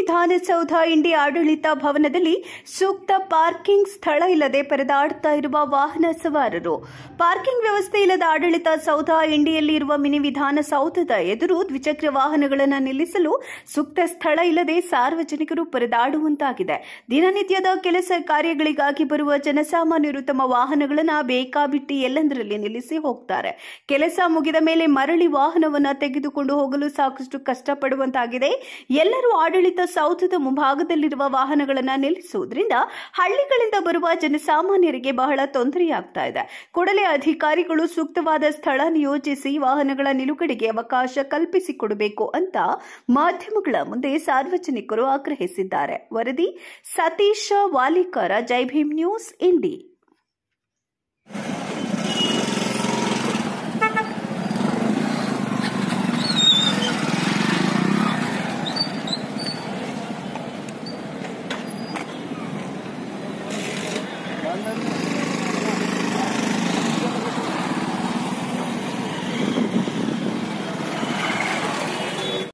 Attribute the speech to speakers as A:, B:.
A: ವಿಧಾನಸೌಧ ಇಂಡಿ ಆಡಳಿತ ಭವನದಲ್ಲಿ ಸೂಕ್ತ ಪಾರ್ಕಿಂಗ್ ಸ್ಥಳ ಇಲ್ಲದೆ ಪರದಾಡ್ತಾ ಇರುವ ವಾಹನ ಸವಾರರು ಪಾರ್ಕಿಂಗ್ ವ್ಯವಸ್ಥೆ ಇಲ್ಲದ ಆಡಳಿತ ಸೌಧ ಇಂಡಿಯಲ್ಲಿ ಇರುವ ಮಿನಿ ವಿಧಾನಸೌಧದ ಎದುರು ದ್ವಿಚಕ್ರ ವಾಹನಗಳನ್ನು ನಿಲ್ಲಿಸಲು ಸೂಕ್ತ ಸ್ಥಳ ಇಲ್ಲದೆ ಸಾರ್ವಜನಿಕರು ಪರದಾಡುವಂತಾಗಿದೆ ದಿನನಿತ್ಯದ ಕೆಲಸ ಕಾರ್ಯಗಳಿಗಾಗಿ ಬರುವ ಜನಸಾಮಾನ್ಯರು ತಮ್ಮ ವಾಹನಗಳನ್ನು ಬೇಕಾಬಿಟ್ಟಿ ಎಲ್ಲೆಂದರಲ್ಲಿ ನಿಲ್ಲಿಸಿ ಹೋಗ್ತಾರೆ ಕೆಲಸ ಮುಗಿದ ಮೇಲೆ ಮರಳಿ ವಾಹನವನ್ನು ತೆಗೆದುಕೊಂಡು ಹೋಗಲು ಸಾಕಷ್ಟು ಕಷ್ಟಪಡುವಂತಾಗಿದೆ ಎಲ್ಲರೂ ಆಡಳಿತ ಸೌಧದ ಮುಂಭಾಗದಲ್ಲಿರುವ ವಾಹನಗಳನ್ನು ನಿಲ್ಲಿಸುವುದರಿಂದ ಹಳ್ಳಿಗಳಿಂದ ಬರುವ ಜನಸಾಮಾನ್ಯರಿಗೆ ಬಹಳ ತೊಂದರೆಯಾಗ್ತಾ ಇದೆ ಕೂಡಲೇ ಅಧಿಕಾರಿಗಳು ಸೂಕ್ತವಾದ ಸ್ಥಳ ನಿಯೋಜಿಸಿ ವಾಹನಗಳ ನಿಲುಗಡೆಗೆ ಅವಕಾಶ ಕಲ್ಪಿಸಿಕೊಡಬೇಕು ಅಂತ ಮಾಧ್ಯಮಗಳ ಮುಂದೆ ಸಾರ್ವಜನಿಕರು ಆಗ್ರಹಿಸಿದ್ದಾರೆ ವರದಿ ಸತೀಶ ವಾಲಿಕರ ಜೈ ಭೀಮ್ ನ್ಯೂಸ್ ಇಂಡಿ
B: ಬಂದಲ್ಲಿ